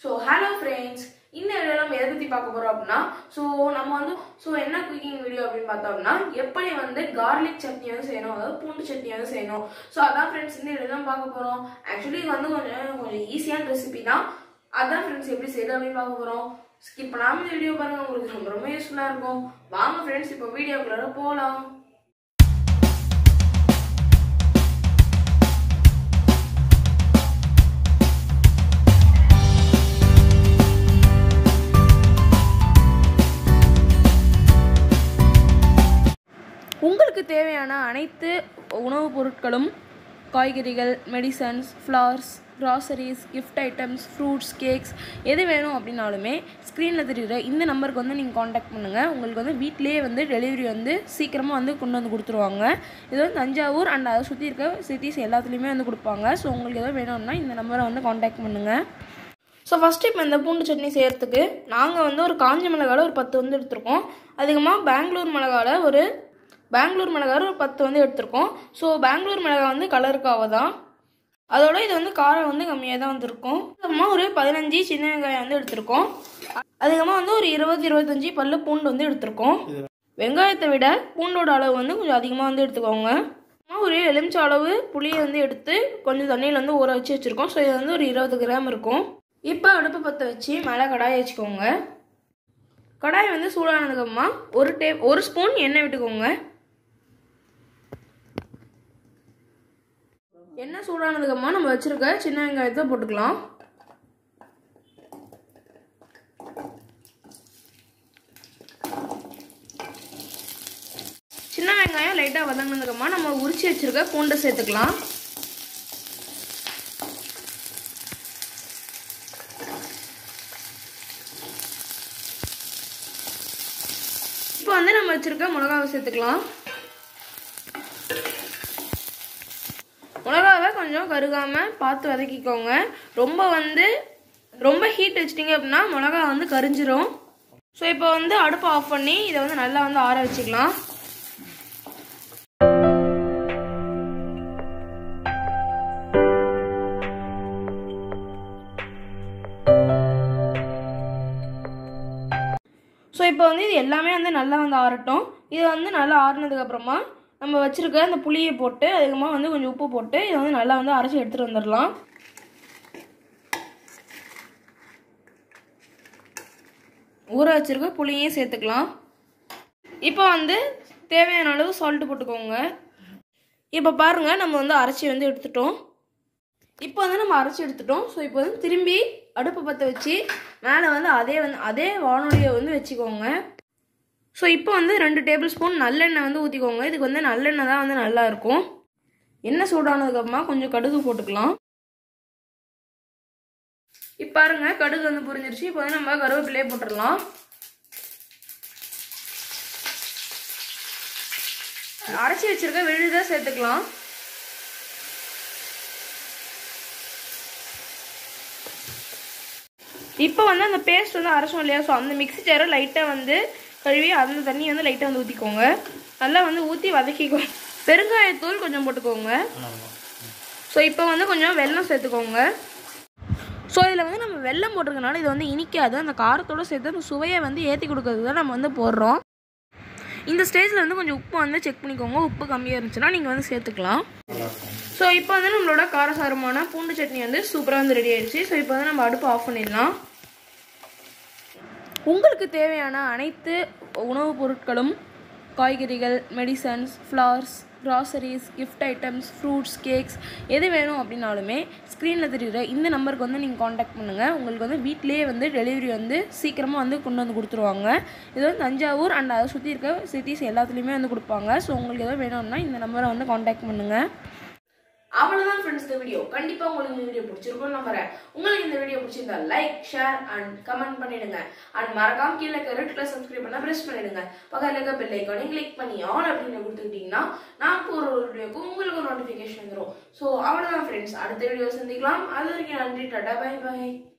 so hello friends இந்த video நம்ம எதை பற்றி பார்க்க போகிறோம் அப்படின்னா ஸோ நம்ம வந்து ஸோ என்ன குக்கிங் வீடியோ அப்படின்னு பார்த்தோம்னா எப்படி வந்து கார்லிக் சட்னி வந்து செய்யணும் அதாவது பூண்டு சட்னி வந்து செய்யணும் ஸோ அதான் ஃப்ரெண்ட்ஸ் இந்த வீடியோ தான் பார்க்க போகிறோம் ஆக்சுவலி இது வந்து கொஞ்சம் கொஞ்சம் ஈஸியான ரெசிபி தான் அதான் ஃப்ரெண்ட்ஸ் எப்படி செய்யுது அப்படின்னு பார்க்க போகிறோம் ஸ்கிப் பண்ணாமல் இந்த வீடியோ பாருங்க உங்களுக்கு ரொம்ப ரொம்ப யூஸ்ஃபுல்லாக இருக்கும் வாங்க ஃப்ரெண்ட்ஸ் இப்போ வீடியோக்குள்ளார போகலாம் உங்களுக்கு தேவையான அனைத்து உணவுப் பொருட்களும் காய்கறிகள் medicines flowers groceries gift items fruits cakes எது வேணும் அப்படின்னாலுமே ஸ்க்ரீனில் தெரியுற இந்த நம்பருக்கு வந்து நீங்கள் காண்டாக்ட் பண்ணுங்கள் உங்களுக்கு வந்து வீட்டிலேயே வந்து டெலிவரி வந்து சீக்கிரமாக வந்து கொண்டு வந்து கொடுத்துருவாங்க இது வந்து தஞ்சாவூர் அண்ட் அதை சுற்றி இருக்க சிட்டிஸ் எல்லாத்துலேயுமே வந்து கொடுப்பாங்க ஸோ உங்களுக்கு எதாவது வேணும்னா இந்த நம்பரை வந்து காண்டாக்ட் பண்ணுங்கள் ஸோ ஃபஸ்ட்டு இப்போ இந்த பூண்டு சட்னி செய்கிறதுக்கு நாங்கள் வந்து ஒரு காஞ்ச மிளகால ஒரு பத்து வந்து எடுத்திருக்கோம் அதிகமாக பெங்களூர் மிளகால ஒரு பெங்களூர் மிளகாய் ஒரு பத்து வந்து எடுத்திருக்கோம் ஸோ பெங்களூர் மிளகாய் வந்து கலருக்காக தான் அதோட இது வந்து காரம் வந்து கம்மியாக தான் வந்திருக்கும் அதிகமாக ஒரு பதினஞ்சு சின்ன வெங்காயம் வந்து எடுத்திருக்கோம் அதிகமாக வந்து ஒரு இருபது இருபத்தஞ்சி பல்லு பூண்டு வந்து எடுத்திருக்கோம் வெங்காயத்தை விட பூண்டோட அளவு வந்து கொஞ்சம் அதிகமாக வந்து எடுத்துக்கோங்க அப்புறமா ஒரு எலுமிச்சை அளவு புளியை வந்து எடுத்து கொஞ்சம் தண்ணியில் வந்து ஊற வச்சு வச்சுருக்கோம் ஸோ இது வந்து ஒரு இருபது கிராம் இருக்கும் இப்போ அடுப்பு பற்ற வச்சு மேலே கடாயை வச்சுக்கோங்க கடாய் வந்து சூடானதுக்கப்புறமா ஒரு டே ஒரு ஸ்பூன் எண்ணெய் விட்டுக்கோங்க எண்ணெய் சூடானதுக்கப்புறமா நம்ம வச்சுருக்க சின்ன வெங்காயத்தை போட்டுக்கலாம் சின்ன வெங்காயம் லைட்டாக வதங்கினதுக்கப்புறமா நம்ம உரிச்சு வச்சுருக்க பூண்டை சேர்த்துக்கலாம் இப்போ வந்து நம்ம வச்சுருக்க மிளகாவை சேர்த்துக்கலாம் மிளகாவை கொஞ்சம் கருகாமல் பார்த்து வதக்கிக்கோங்க ரொம்ப வந்து ரொம்ப ஹீட் வச்சிட்டிங்க அப்படின்னா மிளகா வந்து கரிஞ்சிரும் ஸோ இப்போ வந்து அடுப்பை ஆஃப் பண்ணி இதை வந்து நல்லா வந்து ஆற வச்சுக்கலாம் ஸோ இப்போ வந்து இது எல்லாமே வந்து நல்லா வந்து ஆறட்டும் இது வந்து நல்லா ஆறுனதுக்கப்புறமா நம்ம வச்சுருக்க அந்த புளியை போட்டு அதுக்கப்புறமா வந்து கொஞ்சம் உப்பு போட்டு இதை வந்து நல்லா வந்து அரைச்சி எடுத்துகிட்டு வந்துடலாம் ஊற வச்சுருக்க புளியையும் சேர்த்துக்கலாம் இப்போ வந்து தேவையான அளவு சால்ட்டு போட்டுக்கோங்க இப்போ பாருங்கள் நம்ம வந்து அரைச்சி வந்து எடுத்துட்டோம் இப்போ வந்து நம்ம அரைச்சி எடுத்துட்டோம் ஸோ இப்போ வந்து திரும்பி அடுப்பு பற்ற வச்சு மேலே வந்து அதே வந்து அதே வானொலியை வந்து வச்சுக்கோங்க ஸோ இப்போ வந்து ரெண்டு டேபிள் ஸ்பூன் நல்லெண்ணெய் வந்து ஊற்றிக்கோங்க இதுக்கு வந்து நல்லெண்ணெய் தான் வந்து நல்லா இருக்கும் எண்ணெய் சூடானதுக்கப்புறமா கொஞ்சம் கடுகு போட்டுக்கலாம் இப்போ பாருங்க கடுகு வந்து புரிஞ்சிருச்சு இப்போ வந்து நம்ம கருவேப்பிலையே போட்டுடலாம் அரைச்சி வச்சிருக்க விழுத சேர்த்துக்கலாம் இப்போ வந்து அந்த பேஸ்ட் வந்து அரைச்சோம் இல்லையா ஸோ அந்த மிக்ஸி ஜாரை லைட்டாக வந்து கழுவி அந்த தண்ணியை வந்து லைட்டாக வந்து ஊற்றிக்கோங்க நல்லா வந்து ஊற்றி வதக்கிக்கோங்க பெருங்காயத்தூள் கொஞ்சம் போட்டுக்கோங்க ஸோ இப்போ வந்து கொஞ்சம் வெல்லம் சேர்த்துக்கோங்க ஸோ இதில் வந்து நம்ம வெல்லம் போட்டிருக்கனால இது வந்து இனிக்காது அந்த காரத்தோடு சேர்த்து அந்த சுவையை வந்து ஏற்றி கொடுக்கறது தான் நம்ம வந்து போடுறோம் இந்த ஸ்டேஜில் வந்து கொஞ்சம் உப்பு வந்து செக் பண்ணிக்கோங்க உப்பு கம்மியாக இருந்துச்சுன்னா நீங்கள் வந்து சேர்த்துக்கலாம் ஸோ இப்போ வந்து நம்மளோட காரசாரமான பூண்டு சட்னி வந்து சூப்பராக வந்து ரெடி ஆயிடுச்சு ஸோ இப்போ வந்து நம்ம அடுப்பு ஆஃப் பண்ணிடலாம் உங்களுக்கு தேவையான அனைத்து உணவுப் பொருட்களும் காய்கறிகள் medicines flowers groceries gift items fruits cakes எது வேணும் அப்படின்னாலுமே ஸ்க்ரீனில் தெரியுற இந்த நம்பருக்கு வந்து நீங்கள் காண்டாக்ட் பண்ணுங்கள் உங்களுக்கு வந்து வீட்டிலேயே வந்து டெலிவரி வந்து சீக்கிரமாக வந்து கொண்டு வந்து கொடுத்துருவாங்க இது வந்து தஞ்சாவூர் அண்ட் அதை சுற்றி இருக்க சிட்டிஸ் எல்லாத்துலேயுமே வந்து கொடுப்பாங்க ஸோ உங்களுக்கு எதாவது வேணும்னா இந்த நம்பரை வந்து காண்டாக்ட் பண்ணுங்கள் அவ்வளவுதான் ஃப்ரெண்ட்ஸ் இந்த வீடியோ கண்டிப்பா உங்களுக்கு இந்த வீடியோ பிடிச்சிருக்கும் நம்புறேன் உங்களுக்கு இந்த வீடியோ பிடிச்சிருந்தா லைக் ஷேர் அண்ட் கமெண்ட் பண்ணிடுங்க அண்ட் மறக்காம கீழே இருக்க ரெட் கலர் சப்ஸ்கிரைப் பண்ண பிரஸ் பண்ணிடுங்க பக்கத்துல இருக்க பெல் ஐக்கானையும் கிளிக் பண்ணி ஆல் அப்படின்னு கொடுத்துக்கிட்டீங்கன்னா நான் போற ஒரு வீடியோக்கு உங்களுக்கு ஒரு நோட்டிஃபிகேஷன் வந்துடும் ஸோ அவ்வளவுதான் ஃப்ரெண்ட்ஸ் அடுத்த வீடியோ சந்திக்கலாம் அது வரைக்கும் நன்றி டாடா பை பை